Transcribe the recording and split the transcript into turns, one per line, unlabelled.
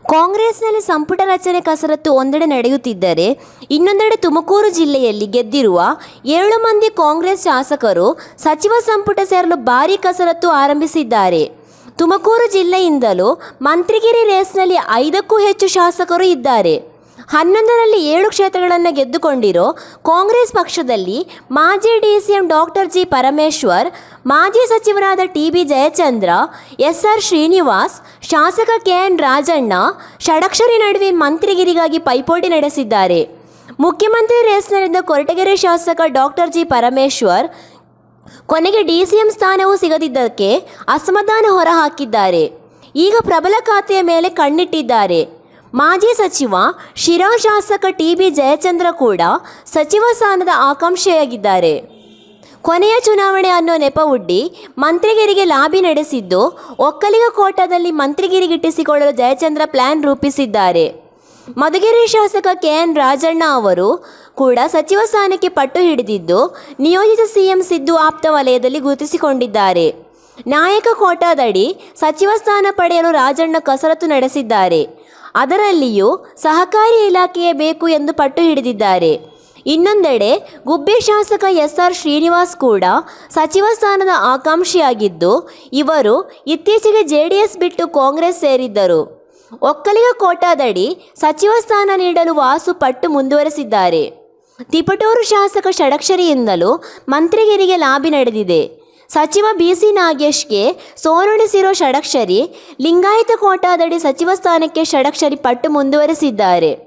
ಕಾಂಗ್ರೆಸ್ನಲ್ಲಿ ಸಂಪುಟ ರಚನೆ ಕಸರತ್ತು ಒಂದೆಡೆ ನಡೆಯುತ್ತಿದ್ದರೆ ಇನ್ನೊಂದೆಡೆ ತುಮಕೂರು ಜಿಲ್ಲೆಯಲ್ಲಿ ಗೆದ್ದಿರುವ ಏಳು ಮಂದಿ ಕಾಂಗ್ರೆಸ್ ಶಾಸಕರು ಸಚಿವ ಸಂಪುಟ ಸೇರಲು ಭಾರೀ ಕಸರತ್ತು ಆರಂಭಿಸಿದ್ದಾರೆ ತುಮಕೂರು ಜಿಲ್ಲೆಯಿಂದಲೂ ಮಂತ್ರಿಗಿರಿ ರೇಸ್ನಲ್ಲಿ ಐದಕ್ಕೂ ಹೆಚ್ಚು ಶಾಸಕರು ಇದ್ದಾರೆ ಹನ್ನೊಂದರಲ್ಲಿ ಏಳು ಕ್ಷೇತ್ರಗಳನ್ನು ಗೆದ್ದುಕೊಂಡಿರೋ ಕಾಂಗ್ರೆಸ್ ಪಕ್ಷದಲ್ಲಿ ಮಾಜಿ D C M doctor G Parameshwar ಮಾಜಿ ಸಚಿವರಾದ T B Jayachandra S R Srinivas ಶಾಸಕ ಕೆ ಎನ್ ರಾಜಣ್ಣ ಷಡಕ್ಷರಿ ನಡುವೆ ಮಂತ್ರಿಗಿರಿಗಾಗಿ ಪೈಪೋಟಿ ನಡೆಸಿದ್ದಾರೆ ಮುಖ್ಯಮಂತ್ರಿ ರೇಸ್ನಲ್ಲಿದ್ದ ಕೊರಟಗೆರೆ ಶಾಸಕ ಡಾಕ್ಟರ್ ಜಿ ಪರಮೇಶ್ವರ್ ಕೊನೆಗೆ ಡಿ ಸಿ ಎಂ ಸ್ಥಾನವೂ ಸಿಗದಿದ್ದಕ್ಕೆ ಅಸಮಾಧಾನ ಹೊರಹಾಕಿದ್ದಾರೆ ಈಗ ಪ್ರಬಲ ಖಾತೆಯ ಮೇಲೆ ಕಣ್ಣಿಟ್ಟಿದ್ದಾರೆ ಮಾಜಿ ಸಚಿವ ಶಿರಾ ಶಾಸಕ ಟಿ ಬಿ ಜಯಚಂದ್ರ ಕೂಡ ಸಚಿವ ಸ್ಥಾನದ ಆಕಾಂಕ್ಷೆಯಾಗಿದ್ದಾರೆ ಕೊನೆಯ ಚುನಾವಣೆ ಅನ್ನೋ ನೆಪವುಡ್ಡಿ ಮಂತ್ರಿಗಿರಿಗೆ ಲಾಬಿ ನಡೆಸಿದ್ದು ಒಕ್ಕಲಿಗ ಕೋಟಾದಲ್ಲಿ ಮಂತ್ರಿಗಿರಿಗಿಟ್ಟಿಸಿಕೊಳ್ಳಲು ಜಯಚಂದ್ರ ಪ್ಲಾನ್ ರೂಪಿಸಿದ್ದಾರೆ ಮಧುಗಿರಿ ಶಾಸಕ ಕೆ ಎನ್ ರಾಜಣ್ಣ ಅವರು ಕೂಡ ಸಚಿವ ಸ್ಥಾನಕ್ಕೆ ಪಟ್ಟು ಹಿಡಿದಿದ್ದು ನಿಯೋಜಿತ ಸಿಎಂ ಸಿದ್ದು ಆಪ್ತ ವಲಯದಲ್ಲಿ ಗುರುತಿಸಿಕೊಂಡಿದ್ದಾರೆ ನಾಯಕ ಕೋಟಾದಡಿ ಸಚಿವ ಸ್ಥಾನ ಪಡೆಯಲು ರಾಜಣ್ಣ ಕಸರತ್ತು ನಡೆಸಿದ್ದಾರೆ ಅದರಲ್ಲಿಯೂ ಸಹಕಾರಿ ಇಲಾಖೆಯೇ ಬೇಕು ಎಂದು ಪಟ್ಟು ಹಿಡಿದಿದ್ದಾರೆ ಇನ್ನೊಂದೆಡೆ ಗುಬ್ಬಿ ಶಾಸಕ ಎಸ್ ಆರ್ ಶ್ರೀನಿವಾಸ್ ಕೂಡ ಸಚಿವ ಸ್ಥಾನದ ಆಕಾಂಕ್ಷಿಯಾಗಿದ್ದು ಇವರು ಇತ್ತೀಚೆಗೆ ಜೆ ಡಿ ಎಸ್ ಬಿಟ್ಟು ಕಾಂಗ್ರೆಸ್ ಸೇರಿದ್ದರು ಒಕ್ಕಲಿಗ ಕೋಟಾದಡಿ ಸಚಿವ ಸ್ಥಾನ ನೀಡಲು ವಾಸು ಪಟ್ಟು ಮುಂದುವರೆಸಿದ್ದಾರೆ ತಿಪಟೂರು ಶಾಸಕ ಷಡಕ್ಷರಿಯಿಂದಲೂ ಮಂತ್ರಿಗಿರಿಗೆ ಲಾಬಿ ನಡೆದಿದೆ ಸಚಿವ ಬಿ ಸಿ ನಾಗೇಶ್ಗೆ ಸೋರುಣಿಸಿರೋ ಷಡಕ್ಷರಿ ಲಿಂಗಾಯತ ಕೋಟಾದಡಿ ಸಚಿವ ಸ್ಥಾನಕ್ಕೆ ಷಡಕ್ಷರಿ ಪಟ್ಟು ಮುಂದುವರೆಸಿದ್ದಾರೆ